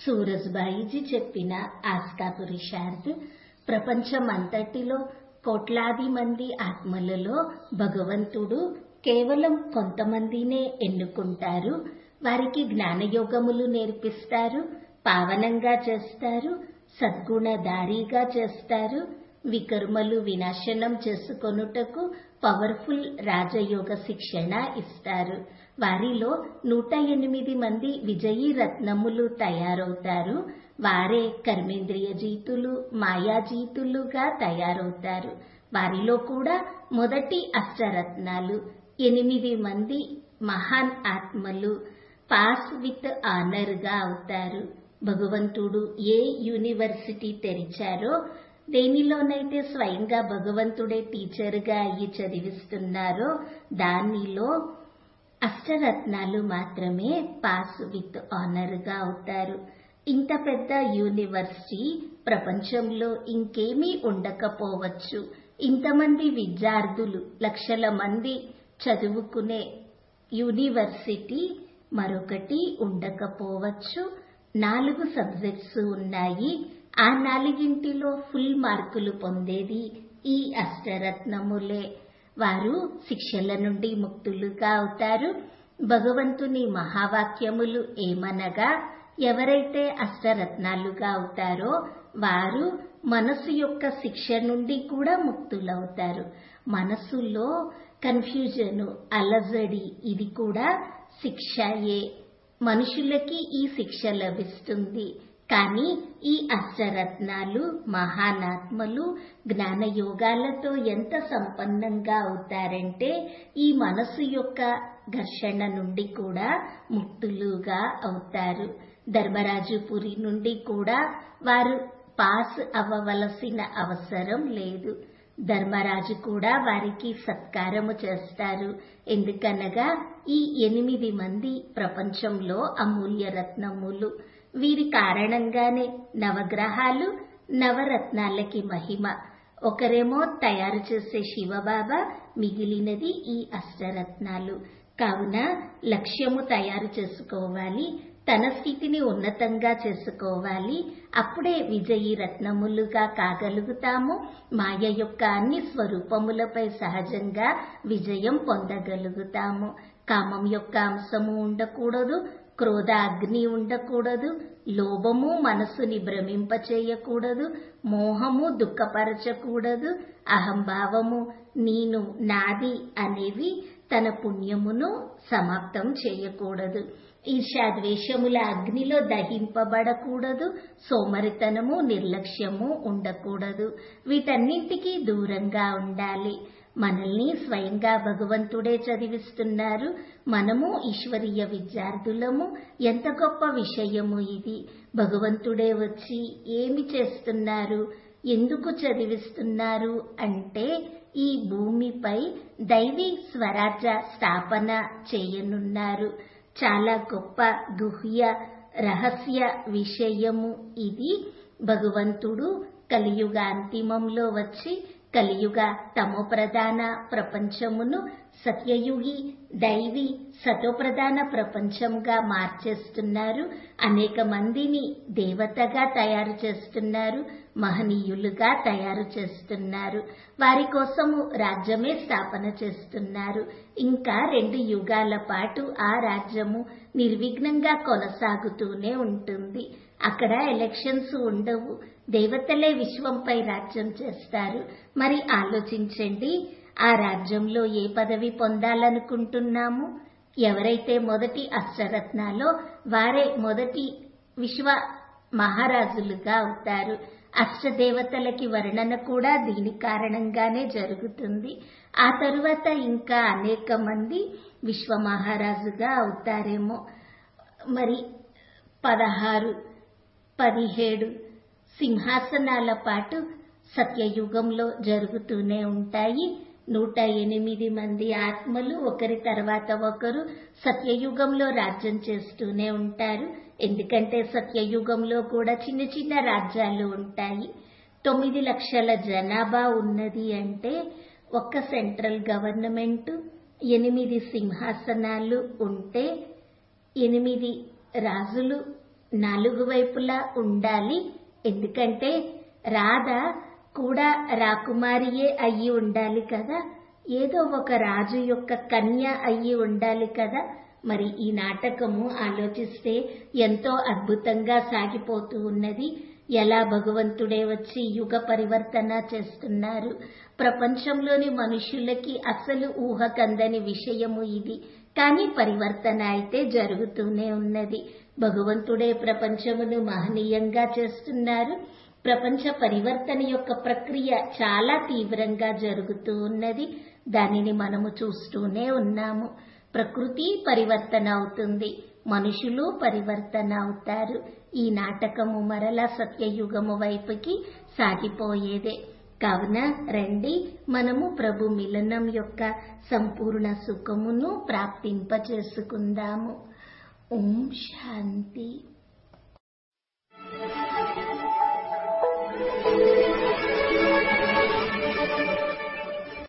సూరజ్బాయిజీ చెప్పిన ఆస్కా పురుషార్థ్ ప్రపంచమంతటిలో కోట్లాది మంది ఆత్మలలో భగవంతుడు కేవలం కొంతమందినే ఎన్నుకుంటారు వారికి జ్ఞానయోగములు నేర్పిస్తారు పావనంగా చేస్తారు సద్గుణదారీగా చేస్తారు వికర్మలు వినాశనం చేసుకొనుటకు పవర్ఫుల్ రాజయోగ శిక్షణ ఇస్తారు వారిలో నూట ఎనిమిది మంది విజయీ రత్నములు తయారవుతారు వారే కర్మేంద్రియ జీతులు మాయాజీతులుగా తయారవుతారు వారిలో కూడా మొదటి అష్టరత్నాలు ఎనిమిది మంది మహాన్ ఆత్మలు పాస్ విత్ ఆనర్ గా అవుతారు భగవంతుడు ఏ యూనివర్సిటీ తెరిచారో దేనిలోనైతే స్వయంగా భగవంతుడే టీచర్గా అయ్యి చదివిస్తున్నారో దానిలో అష్టరత్నాలు మాత్రమే పాస్ విత్ ఆనర్ గా అవుతారు ఇంత పెద్ద యూనివర్సిటీ ప్రపంచంలో ఇంకేమీ ఉండకపోవచ్చు ఇంతమంది విద్యార్థులు లక్షల మంది చదువుకునే యూనివర్సిటీ మరొకటి ఉండకపోవచ్చు నాలుగు సబ్జెక్ట్స్ ఉన్నాయి ఆ నాలుగింటిలో ఫుల్ మార్కులు పొందేది ఈ అష్టరత్నములే వారు శిక్షల నుండి ముక్తులుగా అవుతారు భగవంతుని మహావాక్యములు ఏమనగా ఎవరైతే అష్టరత్నాలుగా అవుతారో వారు మనసు యొక్క శిక్ష నుండి కూడా ముక్తులవుతారు మనసులో కన్ఫ్యూజను అలజడి ఇది కూడా శిక్షయే మనుషులకి ఈ శిక్ష లభిస్తుంది కానీ ఈ అష్టరత్నాలు మహానాత్మలు జ్ఞాన యోగాలతో ఎంత సంపన్నంగా అవుతారంటే ఈ మనసు యొక్క ఘర్షణ నుండి కూడా ముక్తులుగా అవుతారు ధర్మరాజుపురి నుండి కూడా వారు పాస్ అవ్వవలసిన అవసరం లేదు ధర్మరాజు కూడా వారికి సత్కారము చేస్తారు ఎందుకనగా ఈ ఎనిమిది మంది ప్రపంచంలో అమూల్య రత్నములు వీరి కారణంగానే నవగ్రహాలు నవరత్నాలకి మహిమ ఒకరేమో తయారు చేసే శివబాబా మిగిలినది ఈ అష్టరత్నాలు కావున లక్ష్యము తయారు చేసుకోవాలి తన స్థితిని ఉన్నతంగా చేసుకోవాలి అప్పుడే విజయీ రత్నములుగా కాగలుగుతాము మాయ యొక్క అన్ని స్వరూపములపై సహజంగా విజయం పొందగలుగుతాము కామం యొక్క అంశము ఉండకూడదు క్రోధ అగ్ని ఉండకూడదు లోభము మనసుని భ్రమింపచేయకూడదు మోహము దుఃఖపరచకూడదు అహంభావము నేను నాది అనేవి తన పుణ్యమును సమాప్తం చేయకూడదు ఈర్షాద్వేషముల అగ్నిలో దహింపబడకూడదు సోమరితనము నిర్లక్ష్యము ఉండకూడదు వీటన్నింటికీ దూరంగా ఉండాలి మనల్ని స్వయంగా భగవంతుడే చదివిస్తున్నారు మనము ఈశ్వరీయ విద్యార్థులము ఎంత గొప్ప విషయము ఇది భగవంతుడే వచ్చి ఏమి చేస్తున్నారు ఎందుకు చదివిస్తున్నారు అంటే ఈ భూమిపై దైవీ స్వరాజ్య స్థాపన చేయనున్నారు చాలా గొప్ప గుహ్య రహస్య విషయము ఇది భగవంతుడు కలియుగ అంతిమంలో వచ్చి కలియుగ తమోప్రధాన ప్రపంచమును సత్యయుగి దైవి సతోప్రధాన ప్రపంచంగా మార్చేస్తున్నారు అనేక మందిని దేవతగా తయారు చేస్తున్నారు మహనీయులుగా తయారు చేస్తున్నారు వారి కోసము రాజ్యమే స్థాపన చేస్తున్నారు ఇంకా రెండు యుగాల పాటు ఆ రాజ్యము నిర్విఘ్నంగా కొనసాగుతూనే ఉంటుంది అక్కడ ఎలక్షన్స్ ఉండవు దేవతలే విశ్వంపై రాజ్యం చేస్తారు మరి ఆలోచించండి ఆ రాజ్యంలో ఏ పదవి పొందాలనుకుంటున్నాము ఎవరైతే మొదటి అష్టరత్నాలో వారే మొదటి విశ్వ మహారాజులుగా అవుతారు అష్టదేవతలకి వర్ణన కూడా దీని కారణంగానే జరుగుతుంది ఆ తరువాత ఇంకా అనేక మంది విశ్వ మహారాజుగా అవుతారేమో మరి పదహారు పదిహేడు సింహాసనాల పాటు సత్యయుగంలో జరుగుతూనే ఉంటాయి నూట ఎనిమిది మంది ఆత్మలు ఒకరి తర్వాత ఒకరు సత్యయుగంలో రాజ్యం చేస్తూనే ఉంటారు ఎందుకంటే సత్యయుగంలో కూడా చిన్న చిన్న రాజ్యాలు ఉంటాయి తొమ్మిది లక్షల జనాభా ఉన్నది అంటే ఒక్క సెంట్రల్ గవర్నమెంట్ ఎనిమిది సింహాసనాలు ఉంటే ఎనిమిది రాజులు నాలుగు వైపులా ఉండాలి ఎందుకంటే రాధ కూడా రాకుమారియే అయ్యి ఉండాలి కదా ఏదో ఒక రాజు యొక్క కన్య అయ్యి ఉండాలి కదా మరి ఈ నాటకము ఆలోచిస్తే ఎంతో అద్భుతంగా సాగిపోతూ ఉన్నది ఎలా భగవంతుడే వచ్చి యుగ పరివర్తన చేస్తున్నారు ప్రపంచంలోని మనుషులకి అసలు ఊహకందని విషయము ఇది కానీ పరివర్తన అయితే జరుగుతూనే ఉన్నది భగవంతుడే ప్రపంచమును మహనీయంగా చేస్తున్నారు ప్రపంచ పరివర్తన యొక్క ప్రక్రియ చాలా తీవ్రంగా జరుగుతూ ఉన్నది దానిని మనము చూస్తూనే ఉన్నాము ప్రకృతి పరివర్తన అవుతుంది మనుషులు పరివర్తన అవుతారు ఈ నాటకము మరలా సత్యయుగము వైపుకి సాగిపోయేదే కావున రండి మనము ప్రభు మిలనం యొక్క సంపూర్ణ సుఖమును ప్రాప్తింపచేసుకుందాము ఓం శాంతి